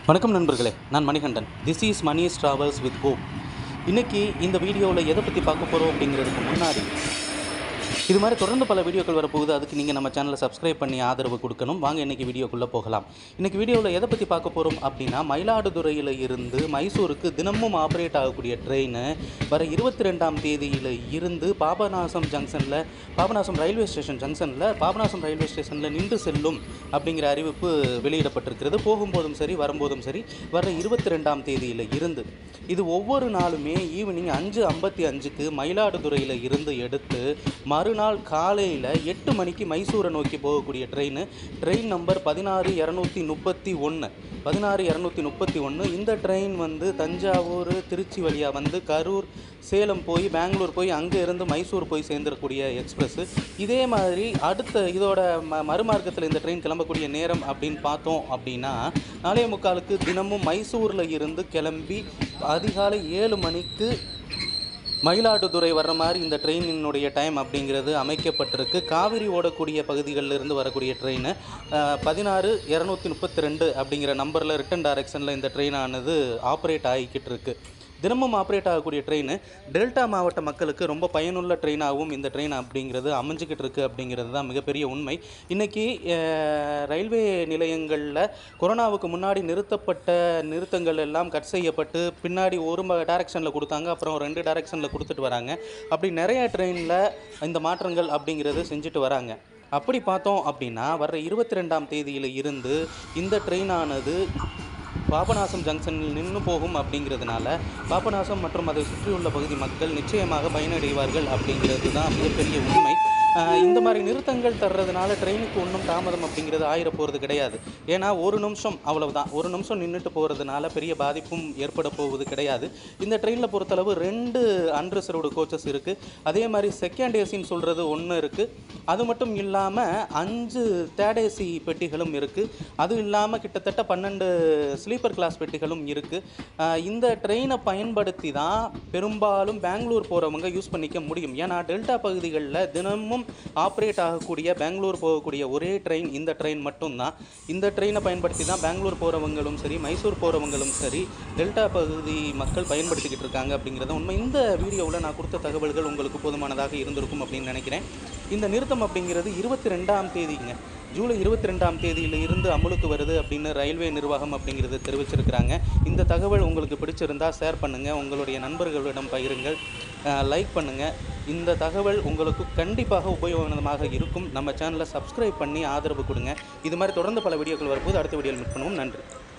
வணக்கம் நண்பர்களே நான் Manikandan this is Mani's travels with hope இன்னைக்கு இந்த வீடியோவில் எதை பற்றி பார்க்க போகிறோம் அப்படிங்கிறதுக்கு முன்னாடி இது மாதிரி தொடர்ந்து பல வீடியோக்கள் வரப்போகுது அதுக்கு நீங்கள் நம்ம சேனலை சப்ஸ்கிரைப் பண்ணி ஆதரவு கொடுக்கணும் வாங்க இன்றைக்கி வீடியோக்குள்ளே போகலாம் இன்றைக்கி வீடியோவில் எதை பற்றி பார்க்க போகிறோம் அப்படின்னா மயிலாடுதுறையில் இருந்து மைசூருக்கு தினமும் ஆப்ரேட் ஆகக்கூடிய ட்ரெயின் வர இருபத்தி ரெண்டாம் தேதியில் இருந்து பாபநாசம் ஜங்ஷனில் பாபநாசம் ரயில்வே ஸ்டேஷன் ஜங்ஷனில் பாபநாசம் ரயில்வே ஸ்டேஷனில் நின்று செல்லும் அப்படிங்கிற அறிவிப்பு வெளியிடப்பட்டிருக்கிறது போகும்போதும் சரி வரும்போதும் சரி வர இருபத்தி ரெண்டாம் தேதியில் இருந்து இது ஒவ்வொரு நாளுமே ஈவினிங் அஞ்சு ஐம்பத்தி அஞ்சுக்கு மயிலாடுதுறையில் இருந்து எடுத்து மறுநாள் காலையில் எட்டு மணிக்கு மைசூரை நோக்கி போகக்கூடிய ட்ரெயின் ட்ரெயின் நம்பர் பதினாறு இரநூத்தி முப்பத்தி ஒன்று பதினாறு இரநூத்தி முப்பத்தி ஒன்று இந்த ட்ரெயின் வந்து தஞ்சாவூர் திருச்சி வழியாக வந்து கரூர் சேலம் போய் பெங்களூர் போய் அங்கே இருந்து மைசூர் போய் சேர்ந்துடக்கூடிய எக்ஸ்பிரஸ்ஸு இதே மாதிரி அடுத்த இதோட ம மறுமார்க்கத்தில் இந்த ட்ரெயின் கிளம்பக்கூடிய நேரம் அப்படின்னு பார்த்தோம் அப்படின்னா நாளைய முக்காலுக்கு தினமும் மைசூரில் இருந்து கிளம்பி அதிகாலை ஏழு மணிக்கு மயிலாடுதுறை வர்ற மாதிரி இந்த ட்ரெயினினுடைய டைம் அப்படிங்கிறது அமைக்கப்பட்டிருக்கு காவிரி ஓடக்கூடிய பகுதிகளில் இருந்து வரக்கூடிய ட்ரெயின் பதினாறு இரநூத்தி முப்பத்தி ரெண்டு அப்படிங்கிற நம்பரில் ரிட்டன் டைரக்ஷனில் இந்த ட்ரெயினானது ஆப்ரேட் ஆகிக்கிட்டு இருக்கு தினமும் ஆப்ரேட் ஆகக்கூடிய ட்ரெயின் டெல்டா மாவட்ட மக்களுக்கு ரொம்ப பயனுள்ள ட்ரெயினாகவும் இந்த ட்ரெயின் அப்படிங்கிறது அமைஞ்சிக்கிட்டு இருக்குது அப்படிங்கிறது தான் மிகப்பெரிய உண்மை இன்றைக்கி ரயில்வே நிலையங்களில் கொரோனாவுக்கு முன்னாடி நிறுத்தப்பட்ட நிறுத்தங்கள் எல்லாம் கட் செய்யப்பட்டு பின்னாடி ஒரு டைரக்ஷனில் கொடுத்தாங்க அப்புறம் ரெண்டு டைரக்ஷனில் கொடுத்துட்டு வராங்க அப்படி நிறைய ட்ரெயினில் இந்த மாற்றங்கள் அப்படிங்கிறது செஞ்சுட்டு வராங்க அப்படி பார்த்தோம் அப்படின்னா வர்ற இருபத்தி ரெண்டாம் தேதியில் இருந்து இந்த ட்ரெயினானது பாபநாசம் ஜங்ஷனில் நின்று போகும் அப்படிங்கிறதுனால பாபநாசம் மற்றும் அதை சுற்றியுள்ள பகுதி மக்கள் நிச்சயமாக பயனடைவார்கள் அப்படிங்கிறது தான் மிகப்பெரிய உண்மை ஆஹ் இந்த மாதிரி நிறுத்தங்கள் தர்றதுனால ட்ரெயினுக்கு ஒன்றும் தாமதம் அப்படிங்கிறது ஆயிர போகிறது கிடையாது ஏன்னா ஒரு நிமிஷம் அவ்வளவுதான் ஒரு நிமிஷம் நின்றுட்டு போகிறதுனால பெரிய பாதிப்பும் ஏற்பட போவது கிடையாது இந்த ட்ரெயினில் பொறுத்தளவு ரெண்டு அன்ரிசர்வ்டு கோச்சஸ் இருக்குது அதே மாதிரி செகண்ட் ஏசின்னு சொல்கிறது ஒன்று இருக்குது அது மட்டும் இல்லாமல் அஞ்சு தேர்ட் ஏசி பெட்டிகளும் இருக்குது அது இல்லாமல் கிட்டத்தட்ட பன்னெண்டு ஸ்லீப்பர் கிளாஸ் பெட்டிகளும் இருக்குது இந்த ட்ரெயினை பயன்படுத்தி தான் பெரும்பாலும் பெங்களூர் போகிறவங்க யூஸ் பண்ணிக்க முடியும் ஏன்னா டெல்டா பகுதிகளில் தினமும் ஆப்ரேட் ஆகக்கூடிய பெங்களூர் போகக்கூடிய ஒரே ட்ரெயின் இந்த ட்ரெயின் மட்டும்தான் இந்த ட்ரெயினை பயன்படுத்தி தான் பெங்களூர் போகிறவங்களும் சரி மைசூர் போகிறவங்களும் சரி டெல்டா பகுதி மக்கள் பயன்படுத்திக்கிட்டு இருக்காங்க அப்படிங்கிறத உண்மை இந்த வீடியோவில் நான் கொடுத்த தகவல்கள் உங்களுக்கு போதுமானதாக இருந்திருக்கும் அப்படின்னு நினைக்கிறேன் இந்த நிறுத்தம் அப்படிங்கிறது இருபத்தி ரெண்டாம் தேதிங்க ஜூலை இருபத்தி ரெண்டாம் தேதியில இருந்து அமலுக்கு வருது அப்படின்னு ரயில்வே நிர்வாகம் அப்படிங்கிறது தெரிவிச்சிருக்கிறாங்க இந்த தகவல் உங்களுக்கு பிடிச்சிருந்தா ஷேர் பண்ணுங்கள் உங்களுடைய நண்பர்களிடம் பகிருங்கள் லைக் பண்ணுங்கள் இந்த தகவல் உங்களுக்கு கண்டிப்பாக உபயோகமாக இருக்கும் நம்ம சேனலை சப்ஸ்கிரைப் பண்ணி ஆதரவு கொடுங்க இது மாதிரி தொடர்ந்து பல வீடியோக்கள் வரும்போது அடுத்த வீடியோவில் மீட் பண்ணுவோம் நன்றி